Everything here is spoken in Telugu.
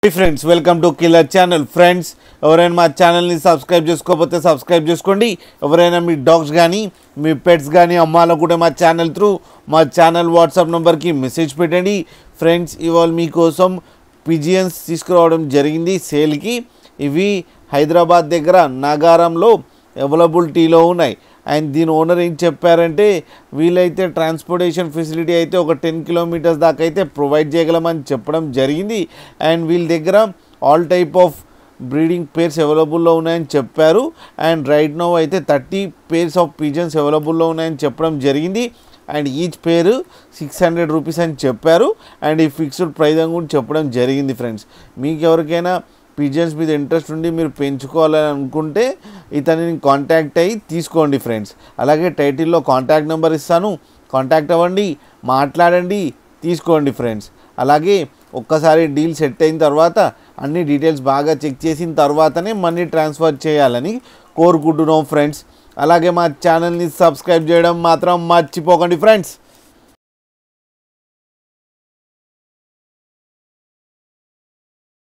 friends welcome to killer channel friends ఎవరైనా మా ఛానల్ని సబ్స్క్రైబ్ చేసుకోకపోతే సబ్స్క్రైబ్ చేసుకోండి ఎవరైనా మీ డాగ్స్ కానీ మీ పెట్స్ కానీ అమ్మాలనుకుంటే మా ఛానల్ త్రూ మా ఛానల్ వాట్సాప్ నెంబర్కి మెసేజ్ పెట్టండి ఫ్రెండ్స్ ఇవాళ మీకోసం పిజియన్స్ తీసుకురావడం జరిగింది సేల్కి ఇవి హైదరాబాద్ దగ్గర నగారంలో అవైలబిలిటీలో ఉన్నాయి అండ్ దీని ఓనర్ ఏం చెప్పారంటే వీలైతే ట్రాన్స్పోర్టేషన్ ఫెసిలిటీ అయితే ఒక టెన్ కిలోమీటర్స్ దాకా అయితే ప్రొవైడ్ చేయగలమని చెప్పడం జరిగింది అండ్ వీళ్ళ దగ్గర all type of breeding pairs అవైలబుల్లో ఉన్నాయని చెప్పారు అండ్ రైట్ నో అయితే థర్టీ పేర్స్ ఆఫ్ పిజన్స్ అవైలబుల్లో ఉన్నాయని చెప్పడం జరిగింది and each pair six hundred rupees అని చెప్పారు అండ్ ఈ ఫిక్స్డ్ ప్రైస్ అని కూడా చెప్పడం జరిగింది ఫ్రెండ్స్ మీకు ఎవరికైనా పిజన్స్ మీద ఇంట్రెస్ట్ ఉండి మీరు పెంచుకోవాలని అనుకుంటే ఇతనిని కాంటాక్ట్ అయ్యి తీసుకోండి ఫ్రెండ్స్ అలాగే టైటిల్లో కాంటాక్ట్ నెంబర్ ఇస్తాను కాంటాక్ట్ అవ్వండి మాట్లాడండి తీసుకోండి ఫ్రెండ్స్ అలాగే ఒక్కసారి డీల్ సెట్ అయిన తర్వాత అన్ని డీటెయిల్స్ బాగా చెక్ చేసిన తర్వాతనే మనీ ట్రాన్స్ఫర్ చేయాలని కోరుకుంటున్నాం ఫ్రెండ్స్ అలాగే మా ఛానల్ని సబ్స్క్రైబ్ చేయడం మాత్రం మర్చిపోకండి ఫ్రెండ్స్